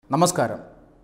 നമസ്കാരം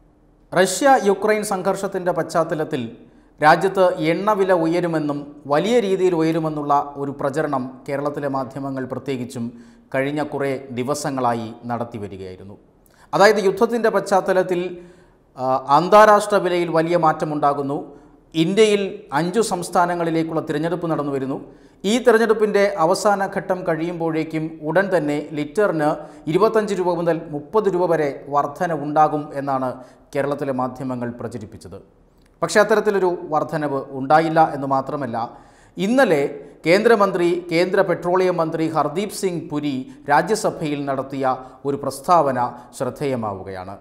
Russia Ukraine സംഘർഷത്തിൻ്റെ പശ്ചാത്തലത്തിൽ രാജ്യത്ത് എണ്ണവില ഉയരുമെന്നും വലിയ രീതിയിൽ ഉയരുമെന്നുള്ള ഒരു പ്രചരണം കേരളത്തിലെ മാധ്യമങ്ങൾ പ്രത്യേകിച്ചും കഴിഞ്ഞ കുറേ ദിവസങ്ങളായി നടത്തി വരികയായിരുന്നു അതായത് യുദ്ധത്തിൻ്റെ പശ്ചാത്തലത്തിൽ ആ, അന്താരാഷ്ട്ര വിലയിൽ വലിയ മാറ്റമുണ്ടാകുന്നു ഇന്ത്യയിൽ അഞ്ചു സംസ്ഥാനങ്ങളിലേക്കുള്ള തിരഞ്ഞെടുപ്പ് നടന്നു വരുന്നു ഈ തിരഞ്ഞെടുപ്പിൻ്റെ അവസാന ഘട്ടം കഴിയുമ്പോഴേക്കും ഉടൻ തന്നെ ലിറ്ററിന് ഇരുപത്തഞ്ച് രൂപ മുതൽ മുപ്പത് രൂപ വരെ വർധന ഉണ്ടാകും എന്നാണ് കേരളത്തിലെ മാധ്യമങ്ങൾ പ്രചരിപ്പിച്ചത് പക്ഷേ അത്തരത്തിലൊരു വർധനവ് ഉണ്ടായില്ല എന്ന് മാത്രമല്ല ഇന്നലെ കേന്ദ്രമന്ത്രി കേന്ദ്ര പെട്രോളിയം മന്ത്രി ഹർദീപ് സിംഗ് പുരി രാജ്യസഭയിൽ നടത്തിയ ഒരു പ്രസ്താവന ശ്രദ്ധേയമാവുകയാണ്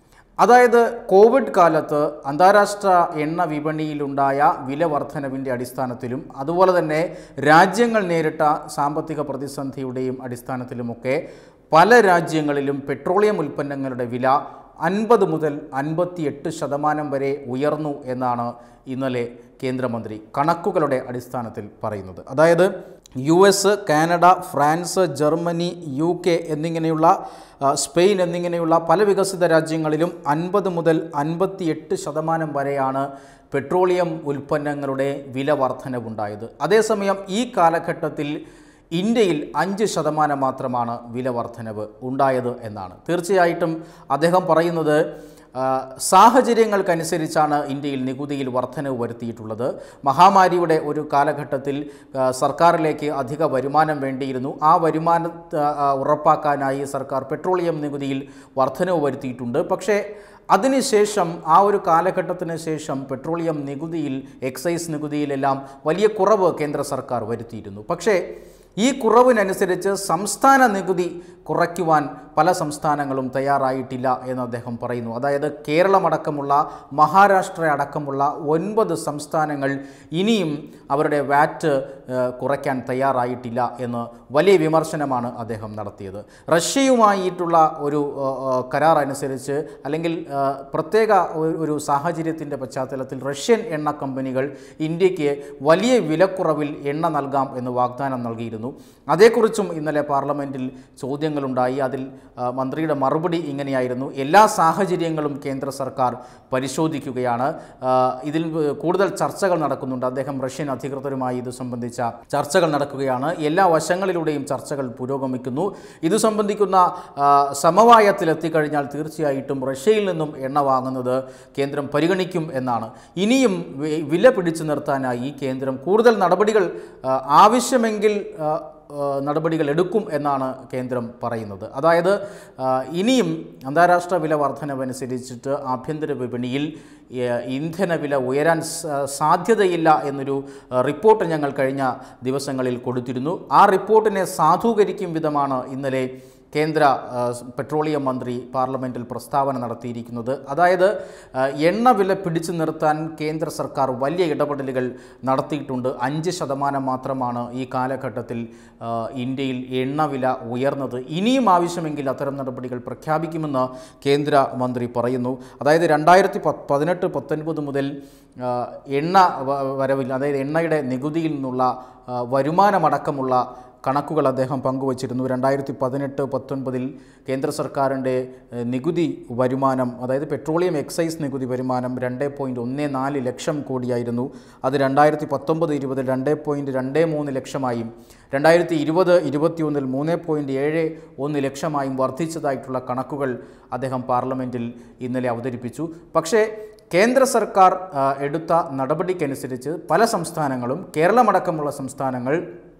അതായത് കോവിഡ് കാലത്ത് അന്താരാഷ്ട്ര എണ്ണ വിപണിയിലുണ്ടായ വില വർധനവിൻ്റെ അടിസ്ഥാനത്തിലും അതുപോലെ തന്നെ രാജ്യങ്ങൾ നേരിട്ട സാമ്പത്തിക പ്രതിസന്ധിയുടെയും അടിസ്ഥാനത്തിലുമൊക്കെ പല രാജ്യങ്ങളിലും പെട്രോളിയം ഉൽപ്പന്നങ്ങളുടെ വില അൻപത് മുതൽ അൻപത്തിയെട്ട് ശതമാനം വരെ ഉയർന്നു എന്നാണ് ഇന്നലെ കേന്ദ്രമന്ത്രി കണക്കുകളുടെ അടിസ്ഥാനത്തിൽ പറയുന്നത് അതായത് U S Canada France Germany U K എന്നിങ്ങനെയുള്ള ആ, സ്പെയിൻ എന്നിങ്ങനെയുള്ള പല വികസിത രാജ്യങ്ങളിലും അൻപത് മുതൽ അൻപത്തിയെട്ട് ശതമാനം വരെയാണ് പെട്രോളിയം ഉൽപ്പന്നങ്ങളുടെ വില വർധനവുണ്ടായത് അതേസമയം ഈ കാലഘട്ടത്തിൽ ഇന്ത്യയിൽ അഞ്ച് ശതമാനം മാത്രമാണ് വില വർധനവ് ഉണ്ടായത് എന്നാണ് തീർച്ചയായിട്ടും അദ്ദേഹം പറയുന്നത് ആ, സാഹചര്യങ്ങൾക്കനുസരിച്ചാണ് ഇന്ത്യയിൽ നികുതിയിൽ വർധനവ് വരുത്തിയിട്ടുള്ളത് മഹാമാരിയുടെ ഒരു കാലഘട്ടത്തിൽ ആ, സർക്കാരിലേക്ക് അധിക വരുമാനം വേണ്ടിയിരുന്നു ആ വരുമാനം ആ, ഉറപ്പാക്കാനായി സർക്കാർ പെട്രോളിയം നികുതിയിൽ വർധനവ് വരുത്തിയിട്ടുണ്ട് പക്ഷേ അതിനുശേഷം ആ ഒരു കാലഘട്ടത്തിന് ശേഷം പെട്രോളിയം നികുതിയിൽ എക്സൈസ് നികുതിയിലെല്ലാം വലിയ കുറവ് കേന്ദ്ര സർക്കാർ വരുത്തിയിരുന്നു പക്ഷേ ഈ കുറവിനനുസരിച്ച് സംസ്ഥാന നികുതി കുറയ്ക്കുവാൻ പല സംസ്ഥാനങ്ങളും തയ്യാറായിട്ടില്ല എന്ന് അദ്ദേഹം പറയുന്നു അതായത് കേരളമടക്കമുള്ള മഹാരാഷ്ട്ര അടക്കമുള്ള ഒൻപത് സംസ്ഥാനങ്ങൾ ഇനിയും അവരുടെ വാറ്റ് ഏഹ്, കുറയ്ക്കാൻ തയ്യാറായിട്ടില്ല എന്ന് വലിയ വിമർശനമാണ് അദ്ദേഹം നടത്തിയത് റഷ്യയുമായിട്ടുള്ള ഒരു ഏഹ്, ഏഹ്, കരാർ അനുസരിച്ച് അല്ലെങ്കിൽ ഏഹ്, പ്രത്യേക ഒരു- ഒരു സാഹചര്യത്തിൻ്റെ പശ്ചാത്തലത്തിൽ റഷ്യൻ എണ്ണ കമ്പനികൾ ഇന്ത്യക്ക് വലിയ വിലക്കുറവിൽ എണ്ണ നൽകാം എന്ന് വാഗ്ദാനം നൽകിയിരുന്നു അതേക്കുറിച്ചും ഇന്നലെ പാർലമെൻറ്റിൽ ചോദ്യങ്ങളുണ്ടായി അതിൽ ആ, മന്ത്രിയുടെ മറുപടി ഇങ്ങനെയായിരുന്നു എല്ലാ സാഹചര്യങ്ങളും കേന്ദ്ര സർക്കാർ പരിശോധിക്കുകയാണ് ആ, ഇതിൽ കൂടുതൽ ചർച്ചകൾ നടക്കുന്നുണ്ട് അദ്ദേഹം റഷ്യൻ അധികൃതരുമായി ഇത് സംബന്ധിച്ച ചർച്ചകൾ നടക്കുകയാണ് എല്ലാ വശങ്ങളിലൂടെയും ചർച്ചകൾ പുരോഗമിക്കുന്നു ഇത് സംബന്ധിക്കുന്ന ആ, സമവായത്തിലെത്തിക്കഴിഞ്ഞാൽ തീർച്ചയായിട്ടും റഷ്യയിൽ നിന്നും എണ്ണ വാങ്ങുന്നത് കേന്ദ്രം പരിഗണിക്കും എന്നാണ് ഇനിയും വി- വില പിടിച്ചു നിർത്താനായി കേന്ദ്രം കൂടുതൽ നടപടികൾ ആ, ആവശ്യമെങ്കിൽ ആ, ആ, നടപടികൾ എടുക്കും എന്നാണ് കേന്ദ്രം പറയുന്നത് അതായത് ആ, ഇനിയും അന്താരാഷ്ട്ര വില വർധനവനുസരിച്ചിട്ട് ആഭ്യന്തര വിപണിയിൽ ഏ, ഇന്ധന വില ഉയരാൻ സ- സാധ്യതയില്ല എന്നൊരു ആ, റിപ്പോർട്ട് ഞങ്ങൾ കഴിഞ്ഞ ദിവസങ്ങളിൽ കൊടുത്തിരുന്നു ആ റിപ്പോർട്ടിനെ സാധൂകരിക്കും വിധമാണ് ഇന്നലെ കേന്ദ്ര ആ, പെട്രോളിയം മന്ത്രി പാർലമെൻറ്റിൽ പ്രസ്താവന നടത്തിയിരിക്കുന്നത് അതായത് ആ, എണ്ണ വില പിടിച്ചു നിർത്താൻ കേന്ദ്ര സർക്കാർ വലിയ ഇടപെടലുകൾ നടത്തിയിട്ടുണ്ട് അഞ്ച് ശതമാനം മാത്രമാണ് ഈ കാലഘട്ടത്തിൽ ആ, ഇന്ത്യയിൽ എണ്ണ വില ഉയർന്നത് ഇനിയും ആവശ്യമെങ്കിൽ അത്തരം നടപടികൾ പ്രഖ്യാപിക്കുമെന്ന് കേന്ദ്ര മന്ത്രി പറയുന്നു അതായത് രണ്ടായിരത്തി പത്ത് പതിനെട്ട് പത്തൊൻപത് മുതൽ ആ, എണ്ണ വ- വരവിൽ അതായത് എണ്ണയുടെ നികുതിയിൽ നിന്നുള്ള ആ, വരുമാനമടക്കമുള്ള കണക്കുകൾ അദ്ദേഹം പങ്കുവച്ചിരുന്നു രണ്ടായിരത്തി പതിനെട്ട് പത്തൊൻപതിൽ കേന്ദ്ര സർക്കാരിൻ്റെ ഏഹ്, നികുതി വരുമാനം അതായത് പെട്രോളിയം എക്സൈസ് നികുതി വരുമാനം രണ്ട് പോയിൻറ്റ് ഒന്ന് നാല് ലക്ഷം കോടിയായിരുന്നു അത് രണ്ടായിരത്തി പത്തൊമ്പത് ഇരുപതിൽ രണ്ട് പോയിൻറ്റ് രണ്ട് മൂന്ന് ലക്ഷമായും രണ്ടായിരത്തി ഇരുപത് ഇരുപത്തിയൊന്നിൽ മൂന്ന് പോയിൻറ്റ് ഏഴ് ഒന്ന് ലക്ഷമായും വർദ്ധിച്ചതായിട്ടുള്ള കണക്കുകൾ അദ്ദേഹം പാർലമെൻറ്റിൽ ഇന്നലെ അവതരിപ്പിച്ചു പക്ഷേ കേന്ദ്ര സർക്കാർ ആ, എടുത്ത നടപടിക്കനുസരിച്ച് പല സംസ്ഥാനങ്ങളും കേരളമടക്കമുള്ള സംസ്ഥാനങ്ങൾ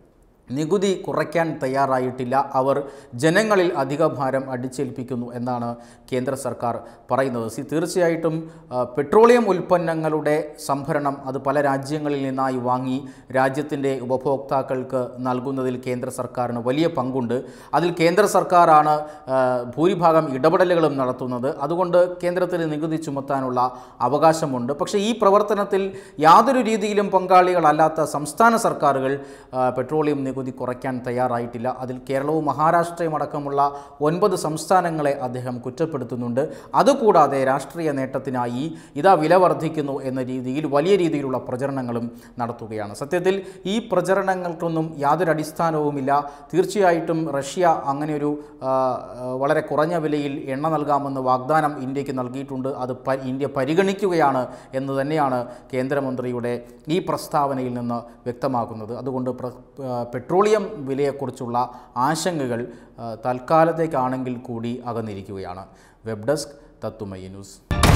നികുതി കുറയ്ക്കാൻ തയ്യാറായിട്ടില്ല അവർ ജനങ്ങളിൽ അധിക ഭാരം അടിച്ചേൽപ്പിക്കുന്നു എന്നാണ് കേന്ദ്ര സർക്കാർ പറയുന്നത് സി തീർച്ചയായിട്ടും ആ, പെട്രോളിയം ഉൽപ്പന്നങ്ങളുടെ സംഭരണം അത് പല രാജ്യങ്ങളിൽ നിന്നായി വാങ്ങി രാജ്യത്തിൻ്റെ ഉപഭോക്താക്കൾക്ക് നൽകുന്നതിൽ കേന്ദ്ര സർക്കാരിന് വലിയ പങ്കുണ്ട് അതിൽ കേന്ദ്ര സർക്കാരാണ് ആ, ഭൂരിഭാഗം ഇടപെടലുകളും നടത്തുന്നത് അതുകൊണ്ട് കേന്ദ്രത്തിന് നികുതി ചുമത്താനുള്ള അവകാശമുണ്ട് പക്ഷേ ഈ പ്രവർത്തനത്തിൽ യാതൊരു രീതിയിലും പങ്കാളികളല്ലാത്ത സംസ്ഥാന സർക്കാരുകൾ ആ, പെട്രോളിയം നികുതി നികുതി കുറയ്ക്കാൻ തയ്യാറായിട്ടില്ല അതിൽ കേരളവും മഹാരാഷ്ട്രയും അടക്കമുള്ള ഒൻപത് സംസ്ഥാനങ്ങളെ അദ്ദേഹം കുറ്റപ്പെടുത്തുന്നുണ്ട് അതുകൂടാതെ രാഷ്ട്രീയ നേട്ടത്തിനായി ഇതാ വില വർദ്ധിക്കുന്നു എന്ന രീതിയിൽ വലിയ രീതിയിലുള്ള പ്രചരണങ്ങളും നടത്തുകയാണ് സത്യത്തിൽ ഈ പ്രചരണങ്ങൾക്കൊന്നും യാതൊരു അടിസ്ഥാനവുമില്ല തീർച്ചയായിട്ടും റഷ്യ അങ്ങനെയൊരു ആ, ആ, വളരെ കുറഞ്ഞ വിലയിൽ എണ്ണ നൽകാമെന്ന് വാഗ്ദാനം ഇന്ത്യക്ക് നൽകിയിട്ടുണ്ട് അത് പ ഇന്ത്യ പരിഗണിക്കുകയാണ് എന്ന് തന്നെയാണ് കേന്ദ്രമന്ത്രിയുടെ ഈ പ്രസ്താവനയിൽ നിന്ന് വ്യക്തമാക്കുന്നത് അതുകൊണ്ട് പ്ര ആ, പെട്രോളിയം വിലയെക്കുറിച്ചുള്ള ആശങ്കകൾ ആ, തൽക്കാലത്തേക്കാണെങ്കിൽ കൂടി അകന്നിരിക്കുകയാണ് വെബ് ഡെസ്ക് തത്തുമയി ന്യൂസ്